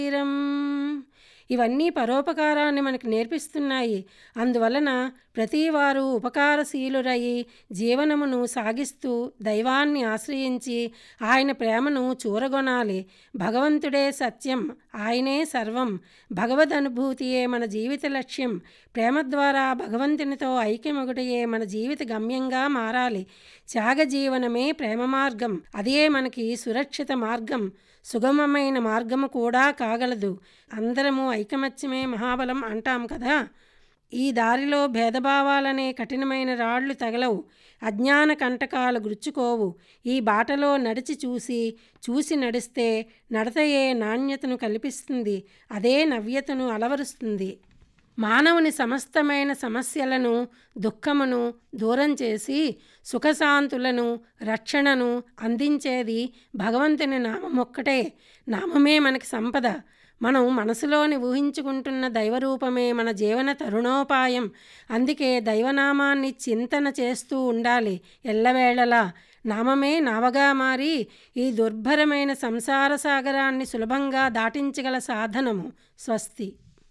శరీరం ఇవన్నీ పరోపకారాన్ని మనకు నేర్పిస్తున్నాయి అందువలన ప్రతివారు ఉపకారశీలురయి జీవనమును సాగిస్తూ దైవాన్ని ఆశ్రయించి ఆయన ప్రేమను చూరగొనాలి భగవంతుడే సత్యం ఆయనే సర్వం భగవద్ అనుభూతియే మన జీవిత లక్ష్యం ప్రేమ ద్వారా భగవంతునితో ఐక్యమొగటయే మన జీవిత గమ్యంగా మారాలి త్యాగ జీవనమే ప్రేమ మార్గం అదే మనకి సురక్షిత మార్గం సుగమమైన మార్గము కూడా కాగలదు అందరము ఐకమత్యమే మహాబలం అంటాం కదా ఈ దారిలో భేదభావాలనే కఠినమైన రాళ్లు తగలవు అజ్ఞాన కంటకాలు గుచ్చుకోవు ఈ బాటలో నడిచి చూసి చూసి నడిస్తే నడతయే నాణ్యతను కల్పిస్తుంది అదే నవ్యతను అలవరుస్తుంది మానవుని సమస్తమైన సమస్యలను దుఃఖమును దూరం చేసి సుఖశాంతులను రక్షణను అందించేది భగవంతుని నామమొక్కటే నామమే మనకి సంపద మనం మనసులోని ఊహించుకుంటున్న దైవరూపమే మన జీవన తరుణోపాయం అందుకే దైవనామాన్ని చింతన చేస్తూ ఉండాలి ఎల్లవేళలా నామమే నావగా మారి ఈ దుర్భరమైన సంసార సాగరాన్ని సులభంగా దాటించగల సాధనము స్వస్తి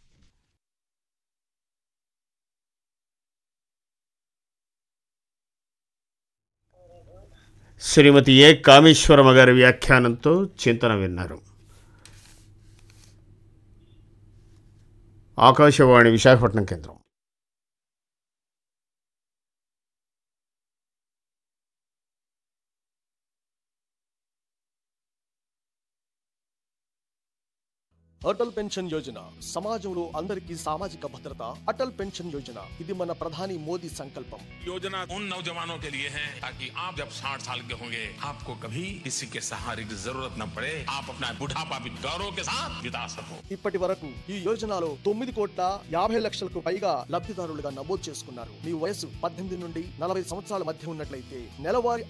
శ్రీమతి ఏ కామేశ్వరమ్మ గారి వ్యాఖ్యానంతో చింతన విన్నారు ఆకాశవాణి విశాఖపట్నం కేంద్రం అటల్ పెన్షన్ యోజన సమాజంలో అందరికీ సామాజిక భద్రత అటల్ పెన్షన్ యోజన ఇది మన ప్రధాని మోదీ సంకల్పం योजना उन नौजवानों के लिए है ताकि आप जब 60 साल के होंगे आपको कभी किसी के सहारे की जरूरत न पड़े आप अपना बुढ़ापा भी गौरव के साथ बिता सको ఇప్పటి వరకు ఈ యోజనలో తొమ్మిది కోట్ల యాభై లక్షలకు పైగా లబ్ధిదారులుగా నమోదు చేసుకున్నారు మీ వయసు పద్దెనిమిది నుండి నలభై సంవత్సరాల మధ్య ఉన్నట్లయితే నెలవారీ